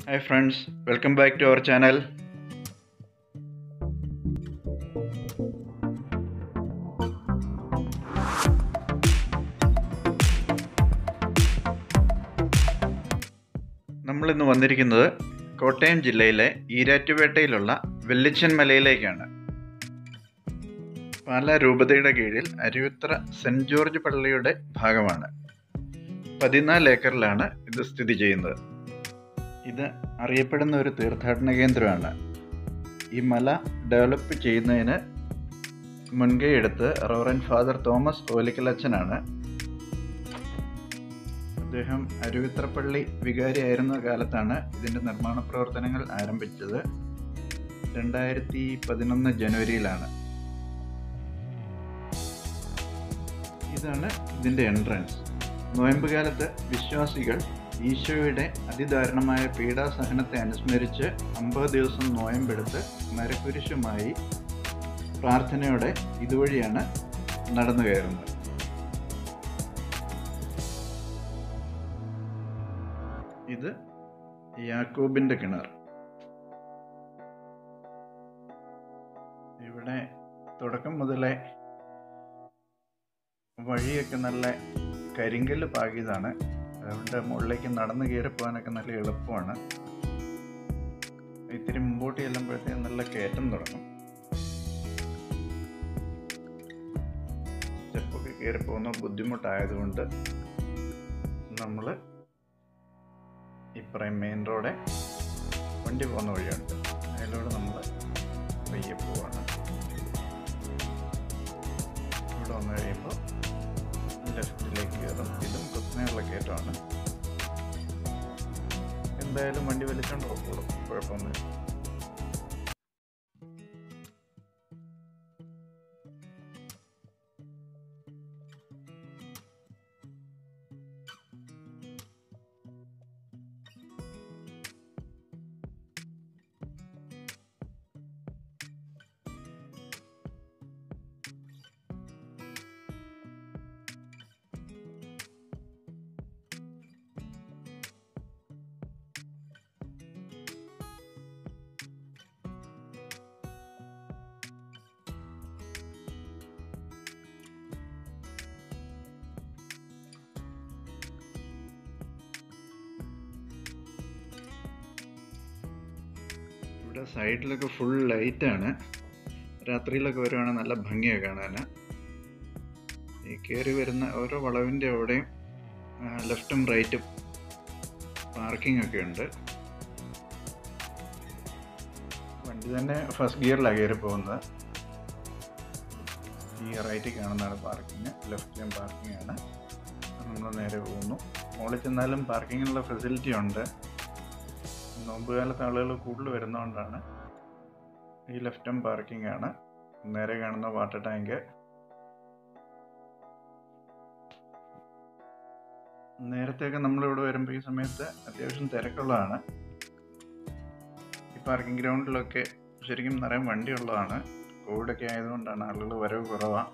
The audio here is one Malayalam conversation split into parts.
Hi friends, welcome back to our channel. നമ്മൾ ഇന്ന് വന്നിരിക്കുന്നത് കോട്ടയം ജില്ലയിലെ ഈരാറ്റുപേട്ടയിലുള്ള വെള്ളിച്ചൻ മലയിലേക്കാണ് പാലാ രൂപതയുടെ കീഴിൽ അരുവിത്ര സെൻറ് ജോർജ് പള്ളിയുടെ ഭാഗമാണ് പതിനാല് ഏക്കറിലാണ് ഇത് സ്ഥിതി ചെയ്യുന്നത് ഇത് അറിയപ്പെടുന്ന ഒരു തീർത്ഥാടന കേന്ദ്രമാണ് ഈ മല ഡെവലപ്പ് ചെയ്യുന്നതിന് മുൻകൈ എടുത്ത് റവറൻ ഫാദർ തോമസ് ഓലിക്കലച്ചനാണ് അദ്ദേഹം അരുവിത്രപ്പള്ളി വികാരിയായിരുന്ന കാലത്താണ് ഇതിൻ്റെ നിർമ്മാണ പ്രവർത്തനങ്ങൾ ആരംഭിച്ചത് രണ്ടായിരത്തി പതിനൊന്ന് ജനുവരിയിലാണ് ഇതാണ് ഇതിൻ്റെ എൻട്രൻസ് നോയമ്പ് കാലത്ത് വിശ്വാസികൾ ഈശോയുടെ അതിദാരുണമായ പീഡാസഹനത്തെ അനുസ്മരിച്ച് അമ്പത് ദിവസം നോയമ്പെടുത്ത് മരക്കുരിശുമായി പ്രാർത്ഥനയോടെ ഇതുവഴിയാണ് നടന്നു കയറുന്നത് ഇത് യാക്കോബിന്റെ കിണർ ഇവിടെ തുടക്കം മുതലേ വഴിയൊക്കെ നല്ല കരിങ്കല്ല് പാകിയതാണ് അതുകൊണ്ട് മുകളിലേക്ക് നടന്ന് കയറി പോകാനൊക്കെ നല്ല എളുപ്പമാണ് ഇത്തിരി മുമ്പോട്ട് ചെല്ലുമ്പോഴത്തേക്കും നല്ല കയറ്റം തുടങ്ങും സ്റ്റെപ്പൊക്കെ കയറി പോകുന്ന ബുദ്ധിമുട്ടായതുകൊണ്ട് നമ്മൾ ഇപ്പറയും മെയിൻ റോഡ് വണ്ടി പോകുന്ന വഴിയുണ്ട് അതിലൂടെ നമ്മൾ പയ്യെ പോവാണ് ഇവിടെ വന്നു കഴിയുമ്പോൾ ലെഫ്റ്റിലേക്ക് കയറും ഇതും കുത്തനെയുള്ള കയറ്റമാണ് എന്തായാലും വണ്ടി വലിച്ചോണ്ട് പോക്കോളൂ കുഴപ്പമൊന്നുമില്ല ഇവിടെ സൈഡിലൊക്കെ ഫുൾ ലൈറ്റാണ് രാത്രിയിലൊക്കെ വരുവാണെങ്കിൽ നല്ല ഭംഗിയാണ് കാണാൻ ഈ കയറി വരുന്ന ഓരോ വളവിൻ്റെ അവിടെയും ലെഫ്റ്റും റൈറ്റും പാർക്കിംഗ് ഒക്കെ ഉണ്ട് വണ്ടി തന്നെ ഫസ്റ്റ് ഗിയറിലാണ് കയറി പോകുന്നത് ഈ റൈറ്റിൽ കാണുന്നതാണ് പാർക്കിങ് ലെഫ്റ്റിലും പാർക്കിംഗ് ആണ് നമ്മൾ നേരെ പോകുന്നു മുകളിൽ ചെന്നാലും പാർക്കിങ്ങിനുള്ള ഫെസിലിറ്റി ഉണ്ട് നോമ്പ് കാലത്ത് ആളുകൾ കൂടുതൽ വരുന്നതുകൊണ്ടാണ് ഈ ലെഫ്റ്റും പാർക്കിംഗ് ആണ് നേരെ കാണുന്ന വാട്ടർ ടാങ്ക് നേരത്തെയൊക്കെ നമ്മളിവിടെ വരുമ്പോൾ ഈ സമയത്ത് അത്യാവശ്യം തിരക്കുള്ളതാണ് ഈ പാർക്കിംഗ് ഗ്രൗണ്ടിലൊക്കെ ശരിക്കും നിറയെ വണ്ടിയുള്ളതാണ് കോവിഡൊക്കെ ആയതുകൊണ്ടാണ് ആളുകൾ വരവ് കുറവാണ്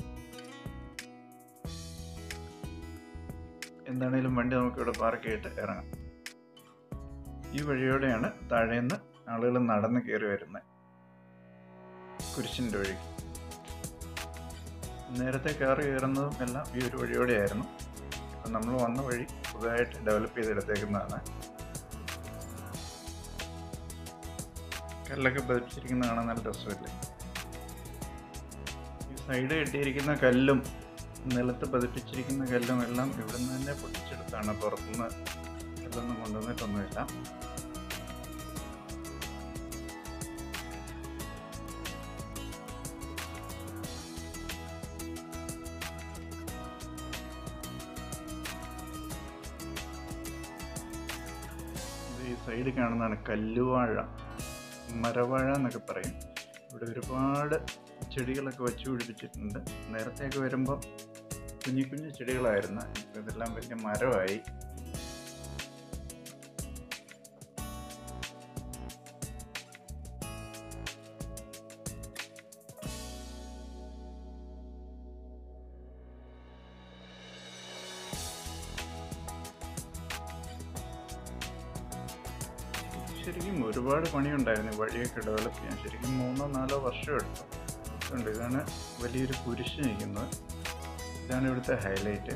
എന്താണേലും വണ്ടി നമുക്കിവിടെ പാർക്ക് ചെയ്തിട്ട് ഇറങ്ങാം ഈ വഴിയോടെയാണ് താഴേന്ന് ആളുകൾ നടന്ന് കയറി വരുന്നത് കുരിശിൻ്റെ വഴി നേരത്തെ കാർ കയറുന്നതും എല്ലാം ഈ ഒരു വഴിയോടെയായിരുന്നു ഇപ്പം നമ്മൾ വന്ന വഴി പുതുതായിട്ട് ഡെവലപ്പ് ചെയ്തെടുത്തേക്കുന്നതാണ് കല്ലൊക്കെ പതിപ്പിച്ചിരിക്കുന്ന കാണാൻ നല്ല രസമില്ലേ ഈ സൈഡ് കെട്ടിയിരിക്കുന്ന കല്ലും നിലത്ത് പതിപ്പിച്ചിരിക്കുന്ന കല്ലും എല്ലാം ഇവിടുന്ന് തന്നെ പൊട്ടിച്ചെടുത്താണ് പുറത്തുനിന്ന് കല്ലൊന്നും കൊണ്ടുവന്നിട്ടൊന്നുമില്ല ഈ സൈഡിൽ കാണുന്നതാണ് കല്ലുവാഴ മരവാഴ എന്നൊക്കെ പറയും ഇവിടെ ഒരുപാട് ചെടികളൊക്കെ വെച്ച് പിടിപ്പിച്ചിട്ടുണ്ട് നേരത്തെയൊക്കെ വരുമ്പോൾ കുഞ്ഞു കുഞ്ഞു ചെടികളായിരുന്നു ഇപ്പം ഇതെല്ലാം വലിയ മരമായി ശരിക്കും ഒരുപാട് പണിയുണ്ടായിരുന്നു ഈ വഴിയൊക്കെ ഡെവലപ്പ് ചെയ്യാൻ ശരിക്കും മൂന്നോ നാലോ വർഷം എടുത്തു ഉണ്ട് ഇതാണ് വലിയൊരു കുരിശ് നിൽക്കുന്നത് ഇതാണ് ഇവിടുത്തെ ഹൈലൈറ്റ്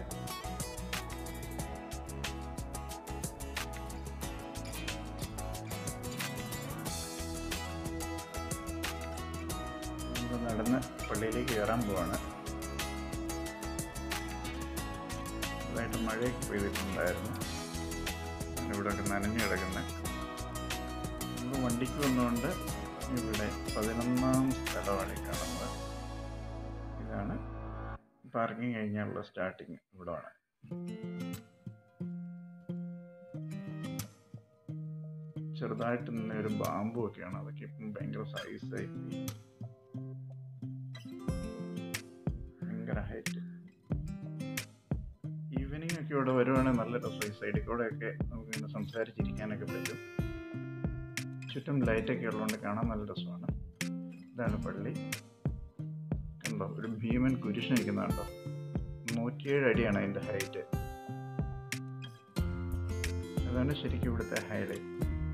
നമുക്ക് നടന്ന് പള്ളിയിലേക്ക് കയറാൻ പോവാണ് ചെറുതായിട്ട് മഴയൊക്കെ പെയ്തിട്ടുണ്ടായിരുന്നു ഇവിടെ ഒക്കെ നനഞ്ഞു കിടക്കുന്നത് നമ്മൾ വണ്ടിക്ക് വന്നുകൊണ്ട് ഇവിടെ പതിനൊന്നാം സ്ഥലമാണ് ഈ കാണുന്നത് ഇതാണ് പാർക്കിംഗ് കഴിഞ്ഞാലുള്ള സ്റ്റാർട്ടിങ് ഇവിടെയാണ് ചെറുതായിട്ട് നിന്ന ഒരു ബാമ്പു ഒക്കെയാണ് അതൊക്കെ ഇപ്പം ഭയങ്കര സൈസായി ഭയങ്കര ഹൈറ്റ് ഈവനിങ് ഒക്കെ ഇവിടെ വരുവാണെങ്കിൽ നല്ല രസം ഈ സൈഡിൽ കൂടെ ഒക്കെ നമുക്ക് ഇങ്ങനെ സംസാരിച്ചിരിക്കാനൊക്കെ പറ്റും ചുറ്റും ലൈറ്റൊക്കെ ഉള്ളതുകൊണ്ട് കാണാൻ നല്ല രസമാണ് ഇതാണ് പള്ളി കണ്ടോ ഒരു ഭീമൻ കുരിശ് നിൽക്കുന്നുണ്ടോ നൂറ്റിയേഴ് അടിയാണ് അതിൻ്റെ ഹൈറ്റ് അതാണ് ശരിക്കും ഇവിടുത്തെ ഹൈലൈറ്റ്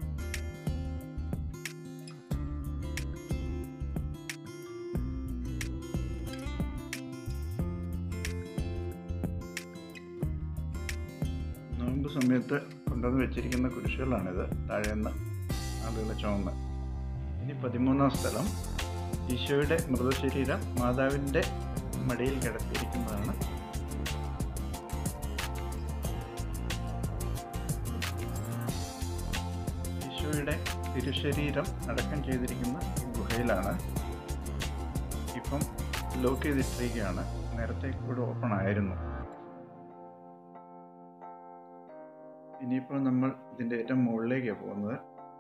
നോമ്പ് സമയത്ത് കൊണ്ടുവന്ന് വെച്ചിരിക്കുന്ന കുരിശുകളാണിത് താഴേന്ന് ആളുകൾ ചുവന്ന് ഇനി പതിമൂന്നാം സ്ഥലം ഈശോയുടെ മൃതശരീരം മാതാവിൻ്റെ മടിയിൽ കിടത്തിയിരിക്കുന്നതാണ് ഈശോയുടെ തിരുശരീരം അടക്കം ചെയ്തിരിക്കുന്ന ഈ ഗുഹയിലാണ് ഇപ്പം ലോക്ക് ചെയ്തിട്ടിരിക്കുകയാണ് നേരത്തെ കൂടെ ഓപ്പൺ ആയിരുന്നു ഇനിയിപ്പോൾ നമ്മൾ ഇതിൻ്റെ ഏറ്റവും മുകളിലേക്കാണ് പോകുന്നത്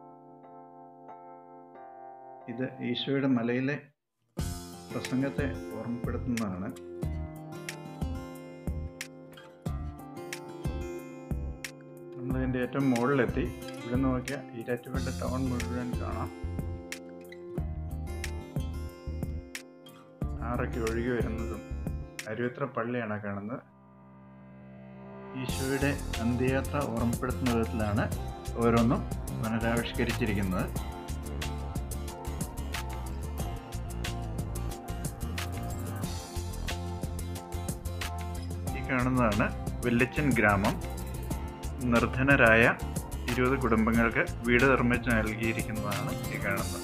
ഇത് ഈശോയുടെ മലയിലെ പ്രസംഗത്തെ ഓർമ്മപ്പെടുത്തുന്നതാണ് നമ്മളതിൻ്റെ ഏറ്റവും മുകളിലെത്തി ഇവിടെ നോക്കിയാൽ ഈരാറ്റുപേട്ട ടൗൺ മുഴുവൻ കാണാം ആറൊക്കെ ഒഴുകി വരുന്നതും അരുവിത്ര പള്ളിയാണ് കാണുന്നത് ഈശോയുടെ അന്ത്യയാത്ര ഓർമ്മപ്പെടുത്തുന്ന വിധത്തിലാണ് ഓരോന്നും പുനരാവിഷ്കരിച്ചിരിക്കുന്നത് ഈ കാണുന്നതാണ് വെല്ലിച്ചൻ ഗ്രാമം നിർധനരായ ഇരുപത് കുടുംബങ്ങൾക്ക് വീട് നിർമ്മിച്ച് നൽകിയിരിക്കുന്നതാണ് ഈ കാണുന്നത്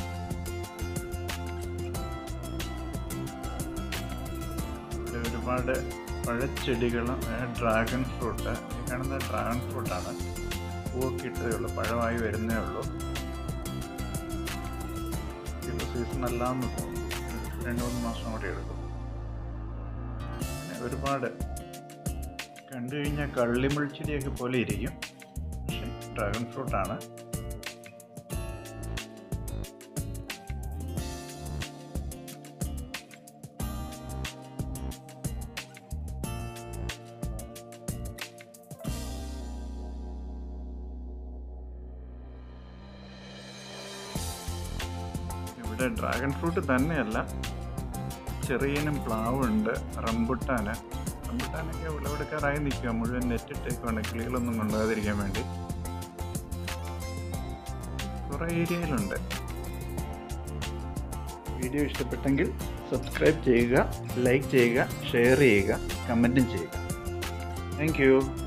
ഇവിടെ ഒരുപാട് പഴച്ചെടികളും ഡ്രാഗൺ ഫ്രൂട്ട് ഈ കാണുന്ന ഡ്രാഗൺ ഫ്രൂട്ടാണ് പൂവൊക്കെ ഇട്ടതേ ഉള്ളൂ പഴമായി വരുന്നേ ഉള്ളൂ ഇപ്പോൾ സീസൺ അല്ലാന്ന് തോന്നുന്നു രണ്ട് മൂന്ന് മാസം കൂടി എടുക്കും പിന്നെ ഒരുപാട് കണ്ടു കഴിഞ്ഞാൽ കള്ളിമുൾച്ചെടിയൊക്കെ പോലെ ഇരിക്കും പക്ഷെ ഡ്രാഗൺ ഫ്രൂട്ടാണ് ഇവിടെ ഡ്രാഗൺ ഫ്രൂട്ട് തന്നെയല്ല ചെറിയനും പ്ലാവുണ്ട് റംബുട്ടാന് റംബുട്ടാനൊക്കെ വിളവെടുക്കാറായി നിൽക്കുക മുഴുവൻ നെറ്റിട്ടേക്കുവാണ് കിളികളൊന്നും കൊണ്ടുപോകാതിരിക്കാൻ വേണ്ടി കുറേ ഏരിയയിലുണ്ട് വീഡിയോ ഇഷ്ടപ്പെട്ടെങ്കിൽ സബ്സ്ക്രൈബ് ചെയ്യുക ലൈക്ക് ചെയ്യുക ഷെയർ ചെയ്യുക കമൻറ്റും ചെയ്യുക താങ്ക്